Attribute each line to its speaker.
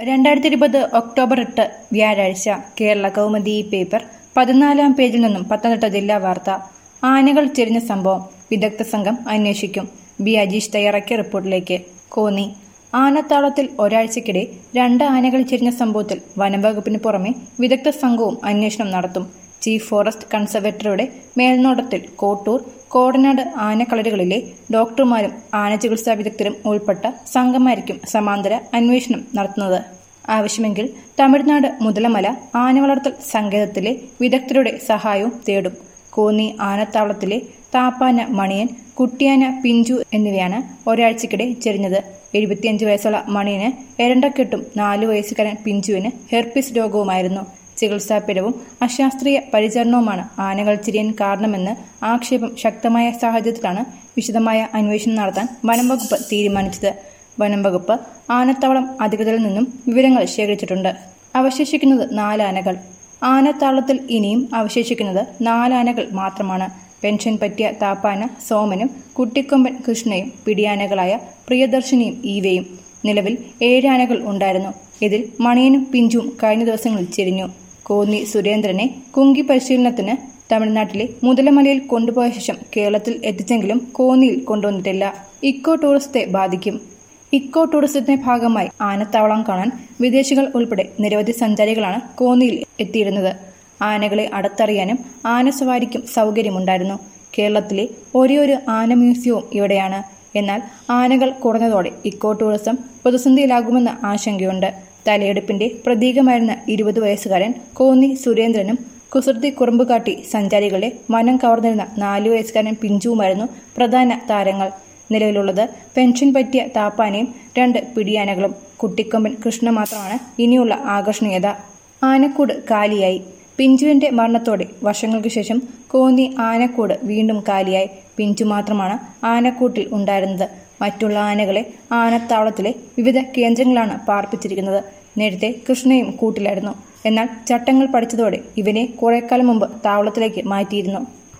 Speaker 1: രണ്ടായിരത്തി ഇരുപത് ഒക്ടോബർ എട്ട് വ്യാഴാഴ്ച കേരള കൗമുദി പേപ്പർ പതിനാലാം പേജിൽ നിന്നും പത്തനംതിട്ട ജില്ലാ വാർത്ത ആനകൾ ചെരിഞ്ഞ സംഭവം വിദഗ്ധ സംഘം അന്വേഷിക്കും ബി അജീഷ് തയ്യാറാക്കിയ റിപ്പോർട്ടിലേക്ക് കോന്നി ആനത്താളത്തിൽ ഒരാഴ്ചക്കിടെ രണ്ട് ആനകൾ ചെരിഞ്ഞ സംഭവത്തിൽ വനംവകുപ്പിന് പുറമെ വിദഗ്ധ സംഘവും അന്വേഷണം നടത്തും ചീഫ് ഫോറസ്റ്റ് കൺസർവേറ്ററുടെ മേൽനോട്ടത്തിൽ കോട്ടൂർ കോടനാട് ആനക്കളരികളിലെ ഡോക്ടർമാരും ആനചികിത്സാ വിദഗ്ധരും ഉൾപ്പെട്ട സംഘമായിരിക്കും സമാന്തര അന്വേഷണം നടത്തുന്നത് ആവശ്യമെങ്കിൽ തമിഴ്നാട് മുതലമല ആനവളർത്തൽ സങ്കേതത്തിലെ വിദഗ്ധരുടെ സഹായവും തേടും കോന്നി ആനത്താവളത്തിലെ താപ്പാന മണിയൻ കുട്ടിയാന പിഞ്ചു എന്നിവയാണ് ഒരാഴ്ചക്കിടെ ചെരിഞ്ഞത് എഴുപത്തിയഞ്ച് വയസ്സുള്ള മണിയന് എരണ്ടക്കെട്ടും നാലു വയസ്സുകാരൻ പിഞ്ചുവിന് ഹെർപ്പിസ് രോഗവുമായിരുന്നു ചികിത്സാ പിഴവും അശാസ്ത്രീയ പരിചരണവുമാണ് ആനകൾ ചിരിയാൻ കാരണമെന്ന് ആക്ഷേപം ശക്തമായ സാഹചര്യത്തിലാണ് വിശദമായ അന്വേഷണം നടത്താൻ വനം വകുപ്പ് തീരുമാനിച്ചത് വനം വകുപ്പ് ആനത്താവളം അധികൃതരിൽ നിന്നും വിവരങ്ങൾ ശേഖരിച്ചിട്ടുണ്ട് അവശേഷിക്കുന്നത് നാല് ആനകൾ ആനത്താവളത്തിൽ ഇനിയും അവശേഷിക്കുന്നത് നാലാനകൾ മാത്രമാണ് പെൻഷൻ പറ്റിയ താപ്പാന സോമനും കുട്ടിക്കൊമ്പൻ കൃഷ്ണയും പിടിയാനകളായ പ്രിയദർശിനിയും ഈവയും നിലവിൽ ഏഴ് ആനകൾ ഉണ്ടായിരുന്നു ഇതിൽ മണിയനും പിഞ്ചും കഴിഞ്ഞ ദിവസങ്ങളിൽ ചെരിഞ്ഞു കോന്നി സുരേന്ദ്രനെ കുങ്കി പരിശീലനത്തിന് തമിഴ്നാട്ടിലെ മുതലമലയിൽ കൊണ്ടുപോയ ശേഷം കേരളത്തിൽ എത്തിച്ചെങ്കിലും കോന്നിയിൽ കൊണ്ടുവന്നിട്ടില്ല ഇക്കോ ടൂറിസത്തെ ബാധിക്കും ഇക്കോ ടൂറിസത്തിന്റെ ഭാഗമായി ആനത്താവളം കാണാൻ വിദേശികൾ ഉൾപ്പെടെ നിരവധി സഞ്ചാരികളാണ് കോന്നിയിൽ എത്തിയിരുന്നത് ആനകളെ അടുത്തറിയാനും ആനസവാരിക്കും സൗകര്യമുണ്ടായിരുന്നു കേരളത്തിലെ ഒരേയൊരു ആന മ്യൂസിയവും ഇവിടെയാണ് എന്നാൽ ആനകൾ കുറഞ്ഞതോടെ ഇക്കോ ടൂറിസം പ്രതിസന്ധിയിലാകുമെന്ന ആശങ്കയുണ്ട് തലയെടുപ്പിന്റെ പ്രതീകമായിരുന്ന ഇരുപത് വയസ്സുകാരൻ കോന്നി സുരേന്ദ്രനും കുസൃതി കുറുമ്പുകാട്ടി സഞ്ചാരികളെ മനം കവർന്നിരുന്ന നാലു വയസ്സുകാരൻ പിഞ്ചുവുമായിരുന്നു പ്രധാന താരങ്ങൾ നിലവിലുള്ളത് പെൻഷൻ പറ്റിയ താപ്പാനയും രണ്ട് പിടിയാനകളും കുട്ടിക്കൊമ്പൻ കൃഷ്ണ മാത്രമാണ് ഇനിയുള്ള ആകർഷണീയത ആനക്കൂട് കാലിയായി പിഞ്ചുവിന്റെ മരണത്തോടെ വർഷങ്ങൾക്ക് ശേഷം കോന്നി ആനക്കൂട് വീണ്ടും കാലിയായി പിഞ്ചു മാത്രമാണ് ആനക്കൂട്ടിൽ ഉണ്ടായിരുന്നത് മറ്റുള്ള ആനകളെ ആനത്താവളത്തിലെ വിവിധ കേന്ദ്രങ്ങളാണ് പാർപ്പിച്ചിരിക്കുന്നത് നേരത്തെ കൃഷ്ണയും കൂട്ടിലായിരുന്നു എന്നാൽ ചട്ടങ്ങൾ പഠിച്ചതോടെ ഇവനെ കുറേക്കാലം മുമ്പ് താവളത്തിലേക്ക് മാറ്റിയിരുന്നു